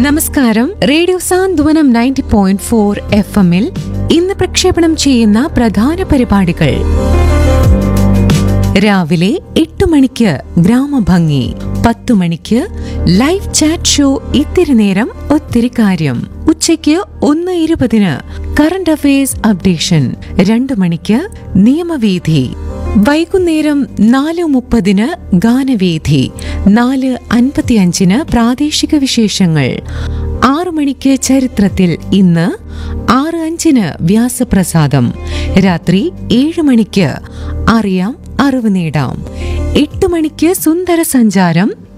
നമസ്കാരം radio Santhwanam ninety point four F എമ്മിൽ ഇന്ന് പ്രക്ഷേപണം ചെയ്യുന്ന പ്രധാന പരിപാടികൾ രാവിലെ എട്ട് മണിക്ക് ഗ്രാമഭംഗി പത്തു മണിക്ക് ലൈവ് ചാറ്റ് ഷോ ഇത്തിരി നേരം ഒത്തിരി കാര്യം ഉച്ചയ്ക്ക് ഒന്ന് ഇരുപതിന് കറണ്ട് അഫയേഴ്സ് അപ്ഡേഷൻ രണ്ടു മണിക്ക് നിയമവേദി വൈകുന്നേരം നാല് മുപ്പതിന് ഗാനവേദി നാല് അൻപത്തിയഞ്ചിന് പ്രാദേശിക വിശേഷങ്ങൾ ആറു മണിക്ക് ചരിത്രത്തിൽ ഇന്ന് ആറ് അഞ്ചിന് വ്യാസപ്രസാദം രാത്രി ഏഴ് മണിക്ക് അറിയാം അറിവ് നേടാം എട്ട് മണിക്ക് സുന്ദര സഞ്ചാരം